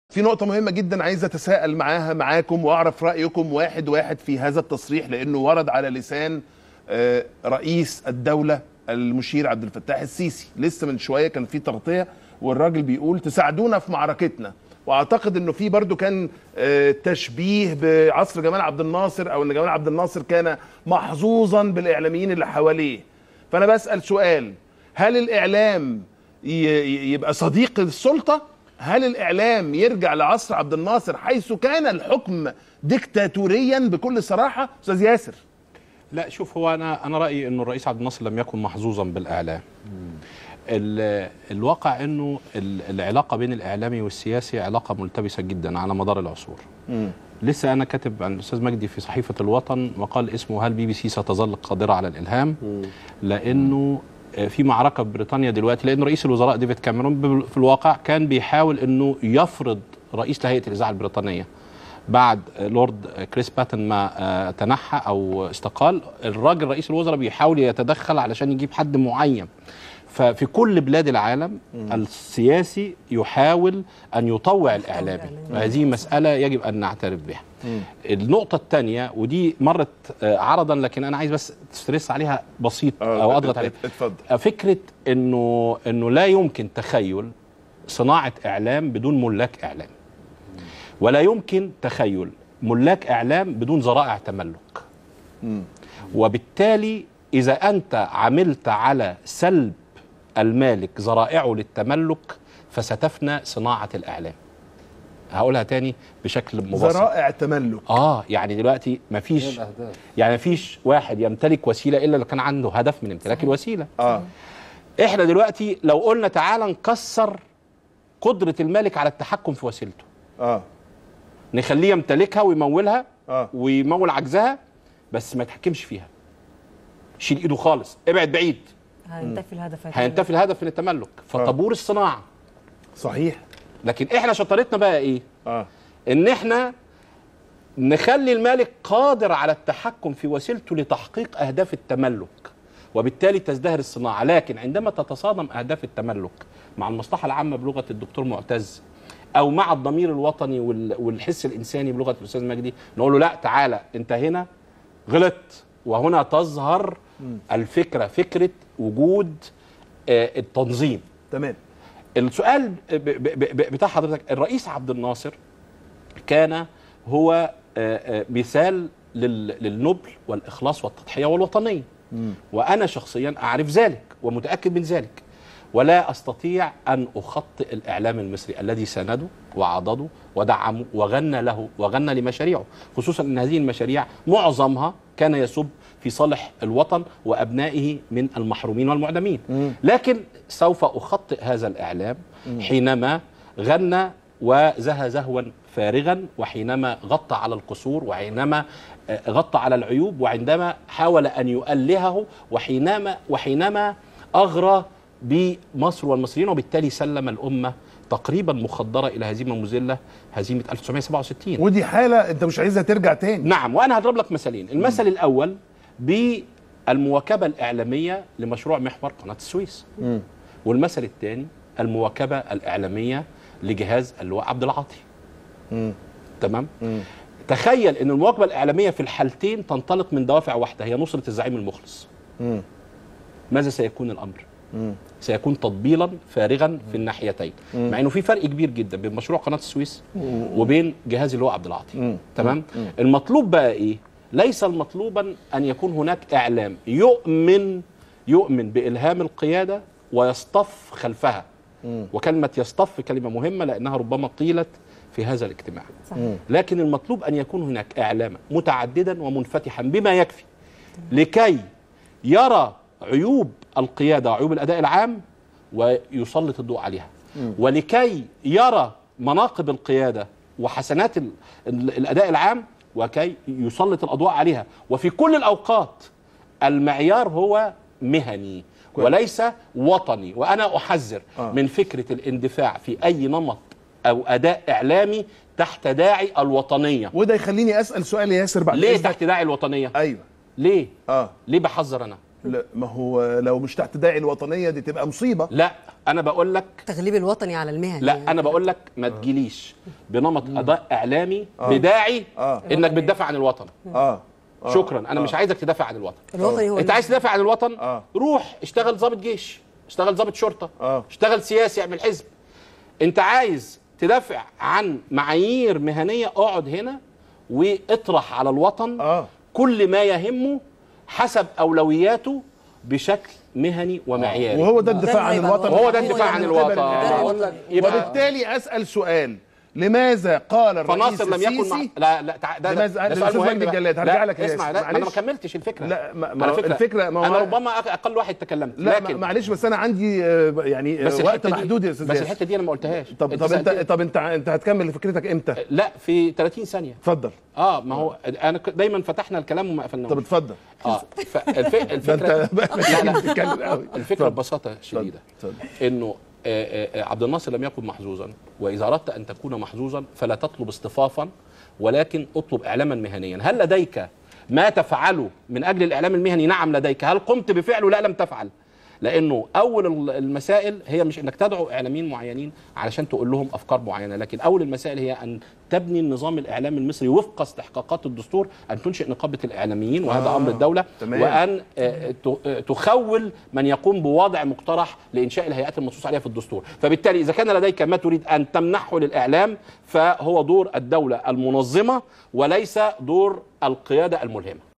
في نقطة مهمة جدا عايز اتساءل معاها معاكم واعرف رأيكم واحد واحد في هذا التصريح لانه ورد على لسان آه، رئيس الدولة المشير عبد الفتاح السيسي لسه من شوية كان في تغطية والراجل بيقول تساعدونا في معركتنا واعتقد انه في برضو كان آه، تشبيه بعصر جمال عبد الناصر او ان جمال عبد الناصر كان محظوظا بالاعلاميين اللي حواليه فانا بسأل سؤال هل الاعلام ي- ي- يبقى صديق السلطة هل الإعلام يرجع لعصر عبد الناصر حيث كان الحكم ديكتاتوريا بكل صراحة أستاذ ياسر لا شوف هو انا انا رايي انه الرئيس عبد الناصر لم يكن محظوظا بالاعلام ال- الواقع انه ال- العلاقه بين الاعلامي والسياسي علاقه ملتبسه جدا على مدار العصور لسه انا كاتب عن الاستاذ مجدي في صحيفه الوطن مقال اسمه هل بي بي سي ستظل قادره على الالهام لانه آه، في معركه في بريطانيا دلوقتي لان رئيس الوزراء ديفيد كاميرون بال- في الواقع كان بيحاول انه يفرض رئيس لهيئه الاذاعه البريطانيه بعد آه، لورد آه، كريس باتن ما آه، تنحى او استقال الراجل رئيس الوزراء بيحاول يتدخل علشان يجيب حد معين ففي كل بلاد العالم السياسي يحاول ان يطوع الاعلامي وهذه مساله يجب ان نعترف بها النقطه الثانيه ودي مرت آه، عرضا لكن انا عايز بس تسترس عليها بسيط او اضغط عليها اتفضل فكره انه انه لا يمكن تخيل صناعه اعلام بدون ملاك اعلام ولا يمكن تخيل ملاك اعلام بدون ذرائع تملك وبالتالي اذا انت عملت على سلب المالك ذرائعه للتملك فستفنى صناعه الاعلام هقولها تاني بشكل مبسط ذرائع تملك اه يعني دلوقتي مفيش يعني مفيش واحد يمتلك وسيله الا لو كان عنده هدف من امتلاك الوسيله اه احنا دلوقتي لو قلنا تعالى نكسر قدره المالك على التحكم في وسيلته اه نخليه يمتلكها ويمولها اه ويمول عجزها بس ما يتحكمش فيها شيل ايده خالص ابعد بعيد هينتفي الهدف هينتفي الهدف من التملك فطابور الصناعه صحيح لكن احنا شطارتنا بقى ايه اه ان احنا نخلي المالك قادر على التحكم في وسيلته لتحقيق اهداف التملك وبالتالي تزدهر الصناعه لكن عندما تتصادم اهداف التملك مع المصلحه العامه بلغه الدكتور معتز او مع الضمير الوطني وال- والحس الانساني بلغه الاستاذ مجدي نقول له لا تعالى انت هنا غلط وهنا تظهر الفكره فكره وجود آه، التنظيم تمام السؤال ب- ب- ب- بتاع حضرتك الرئيس عبد الناصر كان هو آه، آه، مثال لل- للنبل والاخلاص والتضحيه والوطنيه وانا شخصيا اعرف ذلك ومتاكد من ذلك ولا استطيع ان اخطئ الاعلام المصري الذي سانده وعضده ودعمه وغنى له وغنى لمشاريعه خصوصا ان هذه المشاريع معظمها كان يسب في صالح الوطن وابنائه من المحرومين والمعدمين لكن سوف اخطئ هذا الاعلام حينما غنى وزهى زهوا فارغا وحينما غطى على القصور وحينما آه، غطى على العيوب وعندما حاول ان يؤلهه وحينما وحينما اغرى بمصر والمصريين وبالتالي سلم الامه تقريبا مخدره الى هزيمه مذله هزيمه 1967 ودي حالة انت مش عايزها ترجع تاني نعم وانا هضرب لك مثالين المثل الاول بالمواكبه الاعلاميه لمشروع محور قناه السويس والمثل الثاني المواكبه الاعلاميه لجهاز اللواء عبد العاطي تمام تخيل ان المواكبه الاعلاميه في الحالتين تنطلق من دوافع واحده هي نصره الزعيم المخلص ماذا سيكون الامر سيكون تطبيلا فارغا في الناحيتين مع انه في فرق كبير جدا بين مشروع قناه السويس وبين جهاز اللواء عبد العاطي تمام المطلوب بقى ايه ليس المطلوبا ان يكون هناك اعلام يؤمن يؤمن بالهام القياده ويصطف خلفها وكلمه يصطف كلمه مهمه لانها ربما قيلت في هذا الاجتماع صحيح. لكن المطلوب ان يكون هناك اعلاما متعددا ومنفتحا بما يكفي لكي يرى عيوب القياده وعيوب الاداء العام ويسلط الضوء عليها ولكي يرى مناقب القياده وحسنات ال- ال- الاداء العام وكي يسلط الاضواء عليها وفي كل الاوقات المعيار هو مهني كويس. وليس وطني وانا احذر آه. من فكره الاندفاع في اي نمط او اداء اعلامي تحت داعي الوطنيه وده يخليني اسال سؤال يا ياسر بعد ليه إذنك. تحت داعي الوطنيه ايوه ليه اه ليه بحذر انا لا ما هو لو مش تحت داعي الوطنيه دي تبقى مصيبه لا انا بقول لك التغليب الوطني على المهن لا يعني. انا بقول لك ما تجيليش بنمط اداء اعلامي بداعي آه. انك بتدافع عن الوطن اه آه. شكرا انا مش عايزك تدافع عن الوطن الوطني هو انت عايز تدافع عن الوطن آه. روح اشتغل ضابط جيش اشتغل ضابط شرطه آه. اشتغل سياسي اعمل حزب انت عايز تدافع عن معايير مهنيه اقعد هنا واطرح على الوطن اه كل ما يهمه حسب اولوياته بشكل مهني ومعياري وهو ده الدفاع عن هيبقى الوطن الوطن. وهو ده الدفاع عن من الوطن قبل الإعلام. والله. يبقى وبالتالي اسال سؤال لماذا قال الرئيس فناصر لم يكن مع... السيسي لا لا تع... ده, ده, لماذا- ده سؤال للأستاذ مهم مجدي بقى. الجلاد، هرجع لا، لك يا اسمع ياسر، لا ما انا ما معلش. كملتش الفكره لا، ما- على ما- فكرة الفكرة- ما هو انا أنا- ربما أق- اقل واحد تكلمت لا لكن لكن معلش بس انا عندي آه، يعني آه، بس وقت الحتة دي- محدود يا استاذ بس ياسر. الحته دي انا ما قلتهاش طب طب انت سألتني- طب انت انت هتكمل فكرتك امتى؟ لا في 30 ثانيه اتفضل اه ما هو انا ك- دايما فتحنا الكلام وما قفلناهوش طب اتفضل اه فالف... ده الفكره انت لا لا بتتكلم قوي الفكره ببساطه شديده اتفضل. انه آه، آه، عبد الناصر لم يكن محظوظا واذا اردت ان تكون محظوظا فلا تطلب اصطفافا ولكن اطلب اعلاما مهنيا هل لديك ما تفعله من اجل الاعلام المهني نعم لديك هل قمت بفعله لا لم تفعل لانه اول ال- المسائل هي مش انك تدعو اعلاميين معينين علشان تقول لهم افكار معينه لكن اول المسائل هي ان تبني النظام الاعلامي المصري وفق استحقاقات الدستور ان تنشئ نقابه الاعلاميين وهذا آه، امر الدوله تمام. وان آه، ت- آه، تخول من يقوم بوضع مقترح لانشاء الهيئات المنصوص عليها في الدستور فبالتالي اذا كان لديك ما تريد ان تمنحه للاعلام فهو دور الدوله المنظمه وليس دور القياده الملهمه